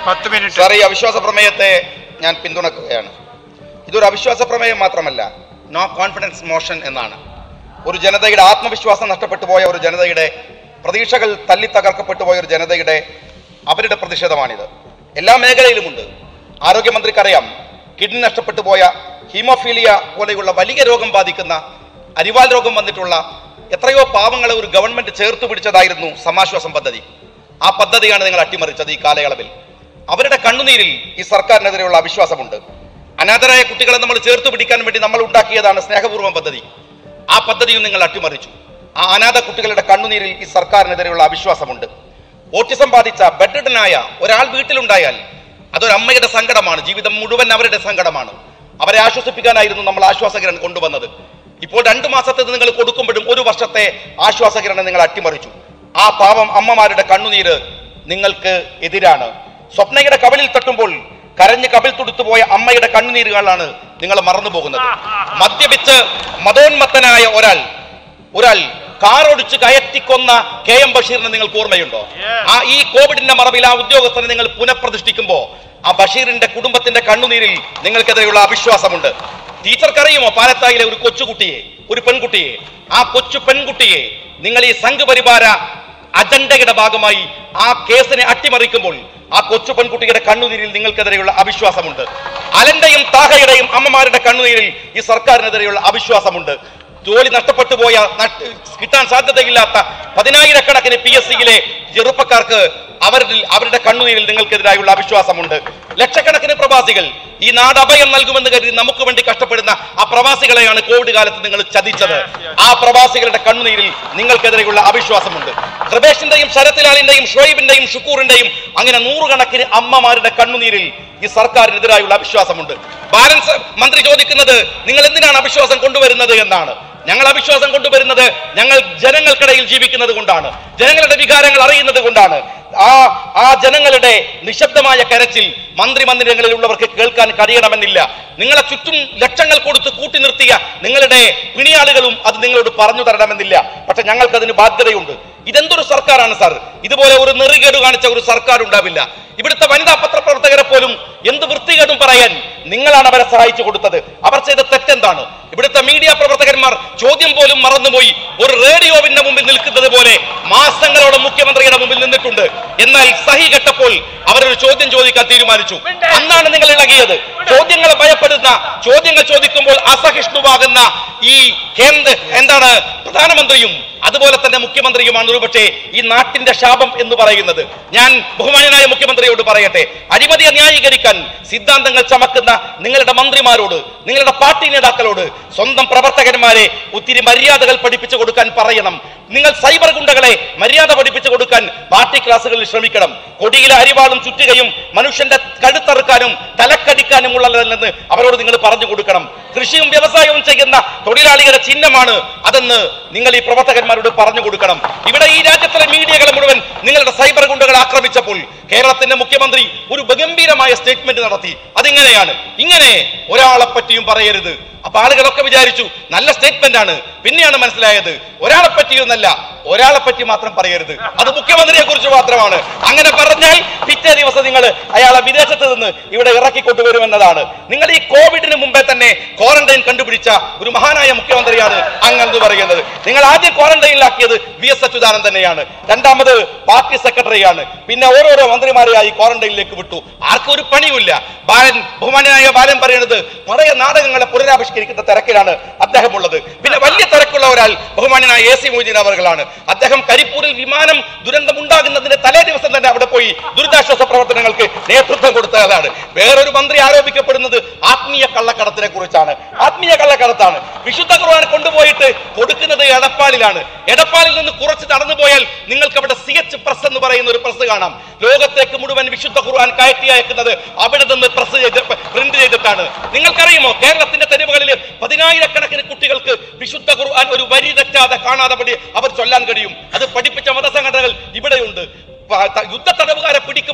പത്ത് minute sir ഈ അവിശ്വാസ പ്രമേയത്തെ ഞാൻ പിന്തുണക്കുകയാണ് ഇതൊരു അവിശ്വാസ പ്രമേയം മാത്രമല്ല നോ കോൺഫിഡൻസ് മോഷൻ എന്നാണ് ഒരു ജനതയുടെ ആത്മവിശ്വാസം നഷ്ടപ്പെട്ടു പോയ ഒരു ജനതയുടെ പ്രതീക്ഷകൾ തല്ലി തകർക്കപ്പെട്ടു പോയ ഒരു ജനതയുടെ അവരുടെ പ്രതിഷേധമാണിത് എല്ലാ മേഖലയിലുമുണ്ട് ആരോഗ്യമന്ത്രിക്കറിയാം കിഡ്നി നഷ്ടപ്പെട്ടു പോയ ഹീമോഫീലിയ പോലെയുള്ള വലിയ രോഗം ബാധിക്കുന്ന അരിവാൽ രോഗം വന്നിട്ടുള്ള എത്രയോ പാവങ്ങളെ ഒരു ഗവൺമെന്റ് ചേർത്ത് പിടിച്ചതായിരുന്നു സമാശ്വാസം പദ്ധതി ആ പദ്ധതിയാണ് നിങ്ങൾ അട്ടിമറിച്ചത് ഈ കാലയളവിൽ അവരുടെ കണ്ണുനീരിൽ ഈ സർക്കാരിനെതിരെയുള്ള അവിശ്വാസമുണ്ട് അനാഥരായ കുട്ടികളെ നമ്മൾ ചേർത്ത് പിടിക്കാൻ വേണ്ടി നമ്മൾ ഉണ്ടാക്കിയതാണ് സ്നേഹപൂർവ്വം പദ്ധതി ആ പദ്ധതിയും നിങ്ങൾ അട്ടിമറിച്ചു ആ അനാഥ കുട്ടികളുടെ കണ്ണുനീരിൽ ഈ സർക്കാരിനെതിരെയുള്ള അവിശ്വാസമുണ്ട് ഓട്ടിസം ബാധിച്ച ബെഡ്ഡനായ ഒരാൾ വീട്ടിലുണ്ടായാൽ അതൊരു അമ്മയുടെ സങ്കടമാണ് ജീവിതം മുഴുവൻ അവരുടെ സങ്കടമാണ് അവരെ ആശ്വസിപ്പിക്കാനായിരുന്നു നമ്മൾ ആശ്വാസകിരൺ കൊണ്ടുവന്നത് ഇപ്പോൾ രണ്ടു മാസത്തേത് നിങ്ങൾ കൊടുക്കുമ്പോഴും ഒരു വർഷത്തെ ആശ്വാസകിരണ നിങ്ങൾ അട്ടിമറിച്ചു ആ പാവം അമ്മമാരുടെ കണ്ണുനീര് നിങ്ങൾക്ക് എതിരാണ് സ്വപ്നയുടെ കവലിൽ തട്ടുമ്പോൾ കരഞ്ഞ് കവിൽ തുടുത്തുപോയ അമ്മയുടെ കണ്ണുനീരുകളാണ് നിങ്ങൾ മറന്നു പോകുന്നത് മദ്യപിച്ച് മതോന്മത്തനായ ഒരാൾ ഒരാൾ കാറൊടിച്ച് കയറ്റിക്കൊന്ന കെ എം ബഷീറിനെ നിങ്ങൾക്ക് ഓർമ്മയുണ്ടോ ആ ഈ കോവിഡിന്റെ മറവിൽ ആ ഉദ്യോഗസ്ഥനെ നിങ്ങൾ പുനഃപ്രതിഷ്ഠിക്കുമ്പോ ആ ബഷീറിന്റെ കുടുംബത്തിന്റെ കണ്ണുനീരിൽ നിങ്ങൾക്കെതിരെയുള്ള അവിശ്വാസമുണ്ട് ടീച്ചർക്കറിയുമോ പാലത്തായിലെ ഒരു കൊച്ചുകുട്ടിയെ ഒരു പെൺകുട്ടിയെ ആ കൊച്ചു പെൺകുട്ടിയെ നിങ്ങൾ ഈ സംഘപരിവാര അജണ്ടയുടെ ഭാഗമായി ആ കേസിനെ അട്ടിമറിക്കുമ്പോൾ ആ കൊച്ചു പെൺകുട്ടിയുടെ കണ്ണുനീരിൽ നിങ്ങൾക്കെതിരെയുള്ള അവിശ്വാസമുണ്ട് അലന്റെയും താഹയുടെയും അമ്മമാരുടെ കണ്ണുനീരിൽ ഈ സർക്കാരിനെതിരെയുള്ള അവിശ്വാസമുണ്ട് ജോലി നഷ്ടപ്പെട്ടു പോയ നട്ട് കിട്ടാൻ സാധ്യതയില്ലാത്ത പതിനായിരക്കണക്കിന് പി എസ് സിയിലെ ചെറുപ്പക്കാർക്ക് അവരിൽ അവരുടെ കണ്ണുനീരിൽ നിങ്ങൾക്കെതിരായുള്ള അവിശ്വാസമുണ്ട് ലക്ഷക്കണക്കിന് പ്രവാസികൾ ഈ നാട് അഭയം നൽകുമെന്ന് കരുതി നമുക്ക് വേണ്ടി കഷ്ടപ്പെടുന്ന ആ പ്രവാസികളെയാണ് കോവിഡ് കാലത്ത് നിങ്ങൾ ചതിച്ചത് ആ പ്രവാസികളുടെ കണ്ണുനീരിൽ നിങ്ങൾക്കെതിരെയുള്ള അവിശ്വാസമുണ്ട് കൃപേഷിന്റെയും ശരത്ലാലിന്റെയും ഷോയിബിന്റെയും ഷുക്കൂറിന്റെയും അങ്ങനെ നൂറുകണക്കിന് അമ്മമാരുടെ കണ്ണുനീരിൽ ഈ സർക്കാരിനെതിരായുള്ള അവിശ്വാസമുണ്ട് ബാലൻസ് മന്ത്രി ചോദിക്കുന്നത് നിങ്ങൾ എന്തിനാണ് അവിശ്വാസം കൊണ്ടുവരുന്നത് എന്നാണ് ഞങ്ങൾ അവിശ്വാസം കൊണ്ടുവരുന്നത് ഞങ്ങൾ ജനങ്ങൾക്കിടയിൽ ജീവിക്കുന്നത് കൊണ്ടാണ് ജനങ്ങളുടെ വികാരങ്ങൾ അറിയുന്നത് കൊണ്ടാണ് ആ ആ ജനങ്ങളുടെ നിശബ്ദമായ കരച്ചിൽ മന്ത്രിമന്ദിരങ്ങളിലുള്ളവർക്ക് കേൾക്കാൻ കഴിയണമെന്നില്ല നിങ്ങളെ ചുറ്റും ലക്ഷങ്ങൾ കൊടുത്ത് കൂട്ടി നിർത്തിയ നിങ്ങളുടെ പിണിയാളുകളും അത് നിങ്ങളോട് പറഞ്ഞു തരണമെന്നില്ല പക്ഷെ ഞങ്ങൾക്കതിന് ബാധ്യതയുണ്ട് ഇതെന്തൊരു സർക്കാരാണ് സാർ ഇതുപോലെ ഒരു നെറുകേട് കാണിച്ച ഒരു സർക്കാർ ഉണ്ടാവില്ല ഇവിടുത്തെ വനിതാ പത്രപ്രവർത്തകരെ പോലും എന്ത് വൃത്തികേടും പറയാൻ നിങ്ങളാണ് അവരെ സഹായിച്ചു കൊടുത്തത് അവർ ചെയ്ത തെറ്റെന്താണ് ഇവിടുത്തെ മീഡിയ പ്രവർത്തകന്മാർ ചോദ്യം പോലും മറന്നുപോയി ഒരു റേഡിയോവിന്റെ മുമ്പിൽ നിൽക്കുന്നത് പോലെ മാസങ്ങളോളം മുഖ്യമന്ത്രിയുടെ മുമ്പിൽ നിന്നിട്ടുണ്ട് എന്നാൽ സഹി കെട്ടപ്പോൾ അവരൊരു ചോദ്യം ചോദിക്കാൻ തീരുമാനിച്ചു അന്നാണ് നിങ്ങൾ ഇളകിയത് ചോദ്യങ്ങളെ ഭയപ്പെടുന്ന ചോദ്യങ്ങൾ ചോദിക്കുമ്പോൾ അസഹിഷ്ണുവാകുന്ന ഈ കേന്ദ്ര എന്താണ് പ്രധാനമന്ത്രിയും അതുപോലെ തന്നെ മുഖ്യമന്ത്രിയുമാണ് ഒരുപക്ഷെ ഈ നാട്ടിന്റെ ശാപം എന്ന് പറയുന്നത് ഞാൻ ബഹുമാനനായ മുഖ്യമന്ത്രിയോട് പറയട്ടെ അഴിമതിയെ ന്യായീകരിക്കാൻ സിദ്ധാന്തങ്ങൾ ചമക്കുന്ന നിങ്ങളുടെ മന്ത്രിമാരോട് നിങ്ങളുടെ പാർട്ടി നേതാക്കളോട് സ്വന്തം പ്രവർത്തകന്മാരെ ഒത്തിരി മര്യാദകൾ പഠിപ്പിച്ചു കൊടുക്കാൻ പറയണം നിങ്ങൾ സൈബർ ഗുണ്ടകളെ മര്യാദ പഠിപ്പിച്ചു കൊടുക്കാൻ പാർട്ടി ക്ലാസ്സുകളിൽ ശ്രമിക്കണം കൊടിയിലെ അരിവാളും ചുറ്റുകയും മനുഷ്യന്റെ കഴുത്തറുക്കാനും തലക്കടിക്കാനും ഉള്ളതല്ലെന്ന് അവരോട് നിങ്ങൾ പറഞ്ഞു കൊടുക്കണം കൃഷിയും വ്യവസായവും ചെയ്യുന്ന തൊഴിലാളികളുടെ ചിഹ്നമാണ് അതെന്ന് നിങ്ങൾ ഈ പ്രവർത്തകന്മാരോട് പറഞ്ഞു കൊടുക്കണം ഇവിടെ ഈ രാജ്യത്തിലെ മീഡിയകളെ മുഴുവൻ നിങ്ങളുടെ സൈബർ ഗുണ്ടകൾ ആക്രമിച്ചപ്പോൾ കേരളത്തിന്റെ മുഖ്യമന്ത്രി ഒരു ഗംഭീരമായ സ്റ്റേറ്റ്മെന്റ് നടത്തി അതിങ്ങനെയാണ് ഇങ്ങനെ ഒരാളെ പറ്റിയും പറയരുത് അപ്പൊ ആളുകളൊക്കെ വിചാരിച്ചു നല്ല സ്റ്റേറ്റ്മെന്റ് ആണ് പിന്നെയാണ് മനസ്സിലായത് ഒരാളെ പറ്റിയൊന്നല്ല ഒരാളെ പറ്റി മാത്രം പറയരുത് അത് മുഖ്യമന്ത്രിയെ കുറിച്ച് മാത്രമാണ് അങ്ങനെ പറഞ്ഞാൽ പിറ്റേ ദിവസം നിങ്ങൾ അയാളെ വിദേശത്ത് നിന്ന് ഇവിടെ ഇറക്കിക്കൊണ്ടുവരുമെന്നതാണ് നിങ്ങൾ ഈ കോവിഡിന് മുമ്പേ തന്നെ ക്വാറന്റൈൻ കണ്ടുപിടിച്ച ഒരു മഹാനായ മുഖ്യമന്ത്രിയാണ് അങ്ങെന്ന് പറയുന്നത് നിങ്ങൾ ആദ്യം ക്വാറന്റൈനിലാക്കിയത് വി എസ് അച്യുതാനന്ദൻ തന്നെയാണ് രണ്ടാമത് പാർട്ടി സെക്രട്ടറിയാണ് പിന്നെ ഓരോരോ മന്ത്രിമാരെയായി ക്വാറന്റൈനിലേക്ക് വിട്ടു ആർക്കും ഒരു പണിയുമില്ല ബാലൻ ബഹുമാനായ ബാലൻ പറയുന്നത് പഴയ നാടകങ്ങളെ പുനരാവിഷ്കരിക്കുന്ന തിരക്കിലാണ് അദ്ദേഹം ഉള്ളത് പിന്നെ വലിയ തിരക്കുള്ള ഒരാൾ ബഹുമാനായ എ സി മൊയ്തീൻ അവർകളാണ് അദ്ദേഹം കരിപ്പൂരിൽ വിമാനം ദുരന്തം ഉണ്ടാകുന്നതിന്റെ തലേ ദിവസം തന്നെ അവിടെ പോയി ദുരിതാശ്വാസ പ്രവർത്തനങ്ങൾക്ക് നേതൃത്വം കൊടുത്തതാണ് വേറൊരു മന്ത്രി ആരോപിക്കപ്പെടുന്നത് ആത്മീയ കള്ളക്കടത്തിനെ കുറിച്ചാണ് ആത്മീയ കള്ളക്കടത്താണ് വിശുദ്ധ ഖുർആൻ കൊണ്ടുപോയിട്ട് കൊടുക്കുന്നത് എടപ്പാളിലാണ് എടപ്പാളിൽ നിന്ന് കുറച്ച് നടന്നു പോയാൽ നിങ്ങൾക്ക് അവിടെ സി എച്ച് പ്രസ് എന്ന് പറയുന്ന ഒരു പ്രസ് കാണാം ലോകത്തേക്ക് മുഴുവൻ വിശുദ്ധ ഖുർആൻ കയറ്റി അയക്കുന്നത് അവിടെ നിന്ന് പ്രസ് ചെയ്ത് പ്രിന്റ് ചെയ്തിട്ടാണ് നിങ്ങൾക്കറിയുമോ കേരളത്തിന്റെ തെരുവുകളിൽ പതിനായിരക്കണക്കിന് കുട്ടികൾക്ക് വിശുദ്ധ ഖുർആൻ ഒരു വരി തെറ്റാതെ കാണാതെ പടി അവർ ചൊല്ലാൻ കഴിയും അത് പഠിപ്പിച്ച മതസംഘടനകൾ ഇവിടെയുണ്ട് പ- ത- യുദ്ധ തടവുകാരെ പിടിക്കുമ്പോൾ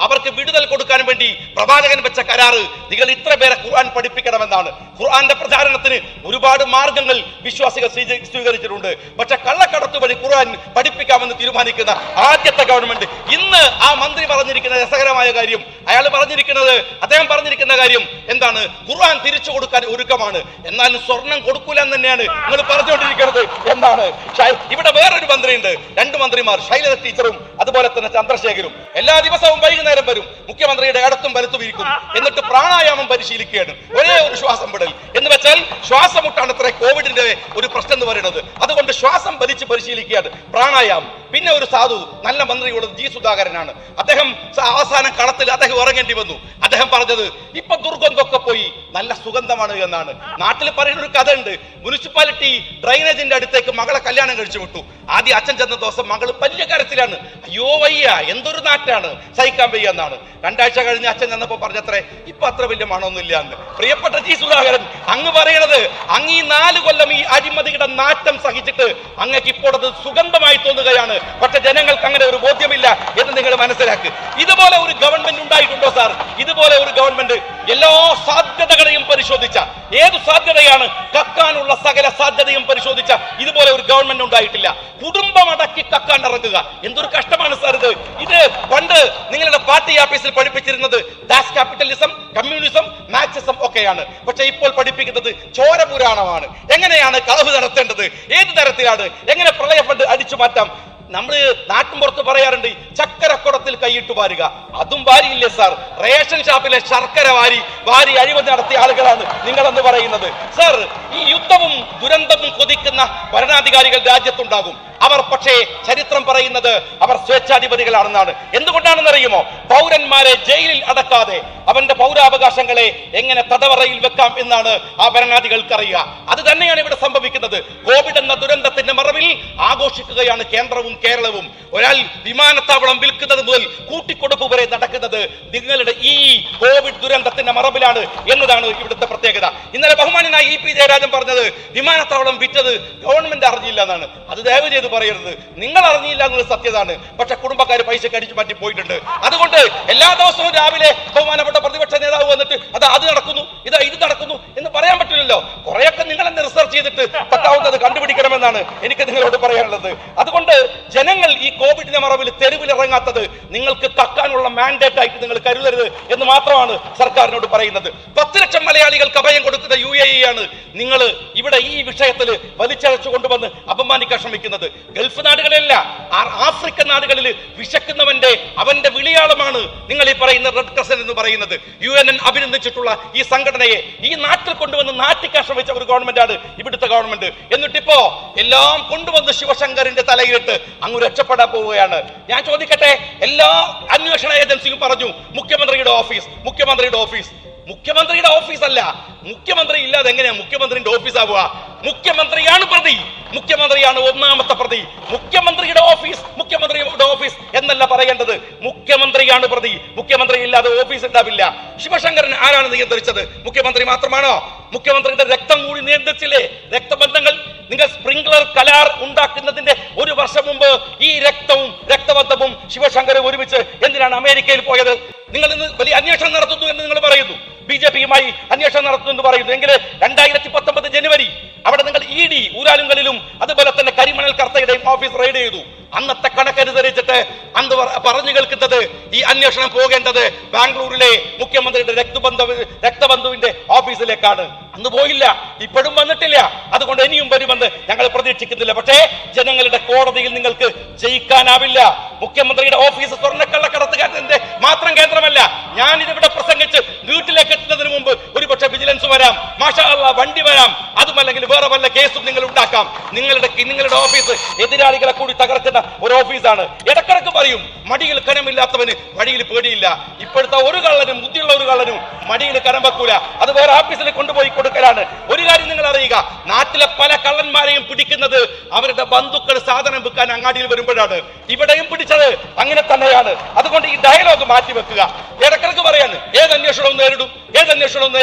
അവർക്ക് വിടുതൽ കൊടുക്കാൻ വേണ്ടി പ്രവാചകൻ വെച്ച കരാറ് നിങ്ങൾ ഇത്ര പേരെ ഖുർആൻ പഠിപ്പിക്കണമെന്നാണ് ഖുർആന്റെ പ്രചാരണത്തിന് ഒരുപാട് മാർഗങ്ങൾ വിശ്വാസികൾ സ്വീക- സ്വീകരിച്ചിട്ടുണ്ട് പക്ഷെ കള്ളക്കടത്ത് വഴി ഖുർആൻ പഠിപ്പിക്കാമെന്ന് തീരുമാനിക്കുന്ന ആദ്യത്തെ ഗവൺമെന്റ് ഇന്ന് ആ മന്ത്രി പറഞ്ഞിരിക്കുന്ന രസകരമായ കാര്യം അയാൾ പറഞ്ഞിരിക്കുന്നത് അദ്ദേഹം പറഞ്ഞിരിക്കുന്ന കാര്യം എന്താണ് ഖുർആൻ തിരിച്ചു കൊടുക്കാൻ ഒരുക്കമാണ് എന്നാലും സ്വർണം കൊടുക്കൂല എന്ന് തന്നെയാണ് നിങ്ങൾ പറഞ്ഞുകൊണ്ടിരിക്കുന്നത് എന്നാണ് ഷൈ- ഇവിടെ വേറൊരു മന്ത്രിയുണ്ട് രണ്ട് മന്ത്രിമാർ ശൈലജ ടീച്ചറും അതുപോലെ തന്നെ ചന്ദ്രശേഖരും എല്ലാ ദിവസവും വൈകുന്നേരം വരും മുഖ്യമന്ത്രിയുടെ ഇടത്തും വലത്തും ഇരിക്കും എന്നിട്ട് പ്രാണായാമം പരിശീലിക്കുകയാണ് ഒരേ ഒരു ശ്വാസം വിടൽ എന്ന് വെച്ചാൽ ശ്വാസം മുട്ടാണ് അത്ര കോവിഡിന്റെ ഒരു പ്രശ്നം എന്ന് പറയുന്നത് അതുകൊണ്ട് ശ്വാസം വലിച്ച് പരിശീലിക്കുകയാണ് പ്രാണായാമം പിന്നെ ഒരു സാധു നല്ല മന്ത്രിയുള്ളത് ജി സുധാകരനാണ് അദ്ദേഹം സ- അവസാനം കളത്തിൽ അദ്ദേഹം ഇറങ്ങേണ്ടി വന്നു അദ്ദേഹം പറഞ്ഞത് ഇപ്പൊ ദുർഗന്ധമൊക്കെ പോയി നല്ല സുഗന്ധമാണ് എന്നാണ് നാട്ടിൽ പറയുന്ന ഒരു കഥ ഉണ്ട് മുനിസിപ്പാലിറ്റി ഡ്രൈനേജിന്റെ അടുത്തേക്ക് മകളെ കല്യാണം കഴിച്ചു വിട്ടു ആദ്യം അച്ഛൻ ചെന്ന ദിവസം മകള് വലിയ കരച്ചിലാണ് അയ്യോ വയ്യ എന്തൊരു നാറ്റാണ് സഹിക്കാൻ വയ്യ എന്നാണ് രണ്ടാഴ്ച കഴിഞ്ഞ് അച്ഛൻ ചെന്നപ്പോ പറഞ്ഞത്രേ ഇപ്പൊ അത്ര വലിയ മണമൊന്നുമില്ല എന്ന് പ്രിയപ്പെട്ട ജി സുധാകരൻ അങ്ങ് പറയണത് അങ്ങ് ഈ നാല് കൊല്ലം ഈ അഴിമതിയുടെ നാറ്റം സഹിച്ചിട്ട് അങ്ങക്ക് ഇപ്പോൾ അത് സുഗന്ധമായി തോന്നുകയാണ് പക്ഷെ ജനങ്ങൾക്ക് അങ്ങനെ ഒരു ബോധ്യമില്ല എന്ന് നിങ്ങൾ മനസ്സിലാക്ക് ഇതുപോലെ ഒരു ഗവൺമെന്റ് ഉണ്ടായിട്ടുണ്ടോ സാർ ഇതുപോലെ ഒരു ഗവൺമെന്റ് എല്ലാ സാധ്യതകളെയും പരിശോധിച്ച ഏത് സാധ്യതയാണ് കക്കാനുള്ള സകല സാധ്യതയും പരിശോധിച്ച ഇതുപോലെ ഒരു ഗവൺമെന്റ് ഉണ്ടായിട്ടില്ല കുടുംബം അടക്കി കക്കാൻ ഇറങ്ങുക എന്തൊരു കഷ്ടമാണ് സാർ ഇത് ഇത് പണ്ട് നിങ്ങളുടെ പാർട്ടി ഓഫീസിൽ പഠിപ്പിച്ചിരുന്നത് ദാസ് ക്യാപിറ്റലിസം കമ്മ്യൂണിസം മാർക്സിസം ഒക്കെയാണ് പക്ഷെ ഇപ്പോൾ പഠിപ്പിക്കുന്നത് ചോര പുരാണമാണ് എങ്ങനെയാണ് കളവ് നടത്തേണ്ടത് ഏത് തരത്തിലാണ് എങ്ങനെ പ്രളയ ഫണ്ട് അടിച്ചു മാറ്റാം നമ്മൾ നാട്ടിൻ പുറത്ത് പറയാറുണ്ട് ചക്കരക്കുടത്തിൽ കൈയിട്ട് വാരുക അതും വാരിയില്ലേ സാർ റേഷൻ ഷാപ്പിലെ ശർക്കര വാരി വാരി അഴിമതി നടത്തിയ ആളുകളാണ് നിങ്ങളെന്ന് പറയുന്നത് സാർ ഈ യുദ്ധവും ദുരന്തവും കൊതിക്കുന്ന ഭരണാധികാരികൾ രാജ്യത്തുണ്ടാകും അവർ പക്ഷേ ചരിത്രം പറയുന്നത് അവർ സ്വേച്ഛാധിപതികളാണെന്നാണ് എന്തുകൊണ്ടാണെന്ന് അറിയുമോ പൗരന്മാരെ ജയിലിൽ അടക്കാതെ അവന്റെ പൗരാവകാശങ്ങളെ എങ്ങനെ തടവറയിൽ വെക്കാം എന്നാണ് ആ ഭരണാധികൾക്ക് അറിയുക അത് തന്നെയാണ് ഇവിടെ സംഭവിക്കുന്നത് കോവിഡ് എന്ന ദുരന്തത്തിന്റെ മറവിൽ ആഘോഷിക്കുകയാണ് കേന്ദ്രവും കേരളവും ഒരാൾ വിമാനത്താവളം വിൽക്കുന്നത് മുതൽ കൂട്ടിക്കൊടുപ്പ് വരെ നടക്കുന്നത് നിങ്ങളുടെ ഈ കോവിഡ് ദുരന്തത്തിന്റെ മറവിലാണ് എന്നതാണ് ഇവിടുത്തെ പ്രത്യേകത ഇന്നലെ ബഹുമാനായ ഇ പി ജയരാജൻ പറഞ്ഞത് വിമാനത്താവളം വിറ്റത് ഗവൺമെന്റ് അറിഞ്ഞില്ല എന്നാണ് അത് ദയവ് ചെയ്ത് പറയരുത് നിങ്ങൾ അറിഞ്ഞില്ല എന്നുള്ളത് സത്യതാണ് പക്ഷെ കുടുംബക്കാർ പൈസ കടിച്ചു മാറ്റി പോയിട്ടുണ്ട് അതുകൊണ്ട് എല്ലാ ദിവസവും രാവിലെ ബഹുമാനപ്പെട്ട പ്രതിപക്ഷ നേതാവ് വന്നിട്ട് അത് അത് നടക്കുന്നു ഇത് ഇത് നടക്കുന്നു എന്ന് പറയാൻ പറ്റില്ലല്ലോ കുറെയൊക്കെ നിങ്ങൾ എന്നെ റിസർച്ച് ചെയ്തിട്ട് പറ്റാവുന്നത് കണ്ടുപിടിക്കണമെന്നാണ് എനിക്ക് നിങ്ങളോട് പറയാനുള്ളത് അതുകൊണ്ട് ജനങ്ങൾ ഈ കോവിഡിന്റെ മറവിൽ തെരുവിൽ ഇറങ്ങാത്തത് നിങ്ങൾക്ക് കക്കാനുള്ള മാൻഡേറ്റ് ആയിട്ട് നിങ്ങൾ കരുതരുത് എന്ന് മാത്രമാണ് സർക്കാരിനോട് പറയുന്നത് പത്ത് ലക്ഷം മലയാളികൾക്ക് അഭയം കൊടുക്കുന്ന യു എ ആണ് നിങ്ങൾ ഇവിടെ ഈ വിഷയത്തിൽ വലിച്ചഴച്ചു കൊണ്ടുവന്ന് അപമാനിക്കാൻ ശ്രമിക്കുന്നത് ഗൾഫ് നാടുകളിലല്ല ആ- ആഫ്രിക്കൻ നാടുകളിൽ വിശക്കുന്നവന്റെ അവന്റെ വിളിയാളമാണ് നിങ്ങൾ ഈ പറയുന്ന റെഡ് ക്രസന്റ് എന്ന് പറയുന്നത് യു എൻ എൻ അഭിനന്ദിച്ചിട്ടുള്ള ഈ സംഘടനയെ ഈ നാട്ടിൽ കൊണ്ടുവന്ന് നാട്ടിക്കാൻ ശ്രമിച്ച ഒരു ഗവൺമെന്റാണ് ഇവിടുത്തെ ഗവൺമെന്റ് എന്നിട്ടിപ്പോ എല്ലാം കൊണ്ടുവന്ന് ശിവശങ്കറിന്റെ തലയിലിട്ട് അങ്ങ് രക്ഷപ്പെടാൻ പോവുകയാണ് ഞാൻ ചോദിക്കട്ടെ എല്ലാ അന്വേഷണ ഏജൻസിയും പറഞ്ഞു മുഖ്യമന്ത്രിയുടെ ഓഫീസ് മുഖ്യമന്ത്രിയുടെ ഓഫീസ് മുഖ്യമന്ത്രിയുടെ ഓഫീസ് അല്ല മുഖ്യമന്ത്രി ഇല്ലാതെ എങ്ങനെയാ മുഖ്യമന്ത്രിയുടെ ഓഫീസ് ആവുക മുഖ്യമന്ത്രിയാണ് പ്രതി മുഖ്യമന്ത്രിയാണ് ഒന്നാമത്തെ പ്രതി മുഖ്യമന്ത്രിയുടെ ഓഫീസ് മുഖ്യമന്ത്രിയുടെ ഓഫീസ് എന്നല്ല പറയേണ്ടത് മുഖ്യമന്ത്രിയാണ് പ്രതി മുഖ്യമന്ത്രി ഇല്ലാതെ ഓഫീസ് ഉണ്ടാവില്ല ശിവശങ്കരൻ ആരാണ് നിയന്ത്രിച്ചത് മുഖ്യമന്ത്രി മാത്രമാണോ മുഖ്യമന്ത്രിയുടെ രക്തം കൂടി നിയന്ത്രിച്ചില്ലേ രക്തബന്ധങ്ങൾ നിങ്ങൾ സ്പ്രിംഗ്ലർ കലാർ ഉണ്ടാക്കുന്നതിന്റെ ഒരു വർഷം മുമ്പ് ഈ രക്തവും രക്തബന്ധവും ശിവശങ്കരും ഒരുമിച്ച് എന്തിനാണ് അമേരിക്കയിൽ പോയത് നിങ്ങൾ ഇന്ന് വലിയ അന്വേഷണം നടത്തുന്നു എന്ന് നിങ്ങൾ പറയുന്നു ബി ജെ പിയുമായി അന്വേഷണം നടത്തുന്നു എന്ന് പറയുന്നു എങ്കിൽ രണ്ടായിരത്തി പത്തൊമ്പത് ജനുവരി അവിടെ നിങ്ങൾ ഇ ഡി ഊരാലുങ്കലിലും അതുപോലെ തന്നെ കരിമണൽ കർത്തയുടെയും ഓഫീസ് റെയ്ഡ് ചെയ്തു അന്നത്തെ കണക്കനുസരിച്ചിട്ട് അന്ന് പറ- പറഞ്ഞു കേൾക്കുന്നത് ഈ അന്വേഷണം പോകേണ്ടത് ബാംഗ്ലൂരിലെ മുഖ്യമന്ത്രിയുടെ രക്തബന്ധു രക്തബന്ധുവിന്റെ ഓഫീസിലേക്കാണ് അന്ന് പോയില്ല ഇപ്പോഴും വന്നിട്ടില്ല അതുകൊണ്ട് ഇനിയും വരുമെന്ന് ഞങ്ങൾ പ്രതീക്ഷിക്കുന്നില്ല പക്ഷേ ജനങ്ങളുടെ കോടതിയിൽ നിങ്ങൾക്ക് ജയിക്കാനാവില്ല മുഖ്യമന്ത്രിയുടെ ഓഫീസ് സ്വർണ്ണക്കള്ളക്കടത്തുകാരന്റെ മാത്രം കേന്ദ്രമല്ല ഞാൻ ഇതിവിടെ പ്രസംഗിച്ച് വീട്ടിലേക്ക് എത്തുന്നതിന് മുമ്പ് ഒരു പക്ഷേ വിജിലൻസ് വരാം മാഷാ അല്ലാ, വണ്ടി വരാം അതുമല്ലെങ്കിൽ വേറെ വല്ല കേസും നിങ്ങൾ ഉണ്ടാക്കാം നിങ്ങളുടെ നിങ്ങളുടെ ഓഫീസ് എതിരാളികളെ കൂടി തകർക്കുന്ന ഒരു ഓഫീസാണ് ഇടക്കിടക്ക് പറയും മടിയിൽ കനമില്ലാത്തവന് വഴിയിൽ പേടിയില്ല ഇപ്പോഴത്തെ ഒരു കള്ളനും ബുദ്ധിയുള്ള ഒരു കള്ളനും മടിയിൽ കനം വെക്കൂല അത് വേറെ ഓഫീസിൽ കൊണ്ടുപോയി കൊടുക്കലാണ് ഒരു കാര്യം നിങ്ങൾ അറിയുക നാട്ടിലെ പല കള്ളന്മാരെയും പിടിക്കുന്നത് അവരുടെ ബന്ധുക്കൾ സാധനം വിൽക്കാൻ അങ്ങാടിയിൽ വരുമ്പോഴാണ് ഇവിടെയും പിടിച്ചത് അങ്ങനെ തന്നെയാണ് അതുകൊണ്ട് ഈ ഡയലോഗ് മാറ്റി വെക്കുക ഇടക്കിടക്ക് പറയാണ് ഏത് അന്വേഷണവും നേരിടും ഏത് അന്വേഷണവും നേരിടും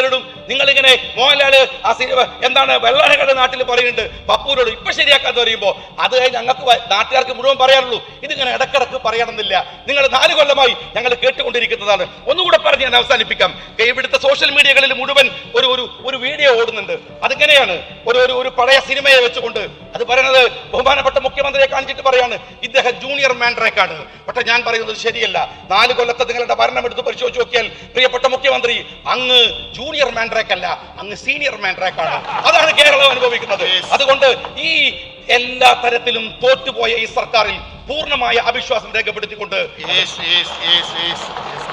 നിങ്ങളിങ്ങനെ മോഹൻലാല് ആ സിനിമ എന്താണ് വെള്ളാനകളുടെ നാട്ടിൽ പറയുന്നുണ്ട് പപ്പൂരോട് ഇപ്പൊ ശരിയാക്കാന്ന് പറയുമ്പോ അത് ഞങ്ങൾക്ക് വ- നാട്ടുകാർക്ക് മുഴുവൻ പറയാനുള്ളൂ ഇതിങ്ങനെ ഇടക്കിടക്ക് പറയണമെന്നില്ല നിങ്ങൾ നാല് കൊല്ലമായി ഞങ്ങൾ കേട്ടുകൊണ്ടിരിക്കുന്നതാണ് ഒന്നുകൂടെ പറഞ്ഞ് ഞാൻ അവസാനിപ്പിക്കാം ഇവിടുത്തെ സോഷ്യൽ മീഡിയകളിൽ മുഴുവൻ ഒരു ഒരു ഒരു വീഡിയോ ഓടുന്നുണ്ട് അതിങ്ങനെയാണ് ഒരു ഒരു ഒരു പഴയ സിനിമയെ വെച്ചുകൊണ്ട് അത് പറയുന്നത് ബഹുമാനപ്പെട്ട മുഖ്യമന്ത്രിയെ കാണിച്ചിട്ട് പറയാണ് ഇദ്ദേഹം ജൂനിയർ മാൻഡ്രേക്കാണ് പക്ഷെ ഞാൻ പറയുന്നത് ശരിയല്ല നാല് കൊല്ലത്തെ നിങ്ങളുടെ ഭരണം എടുത്ത് പരിശോധിച്ച് നോക്കിയാൽ പ്രിയപ്പെട്ട മുഖ്യമന്ത്രി അങ്ങ് ജൂനിയർ മാൻഡ്രേക്ക് അല്ല അങ്ങ് സീനിയർ മാൻഡ്രേക്കാണ് അതാണ് കേരളം അനുഭവിക്കുന്നത് അതുകൊണ്ട് ഈ എല്ലാ തരത്തിലും തോറ്റുപോയ ഈ സർക്കാരിൽ പൂർണ്ണമായ അവിശ്വാസം രേഖപ്പെടുത്തിക്കൊണ്ട് Yes, yes, yes, yes.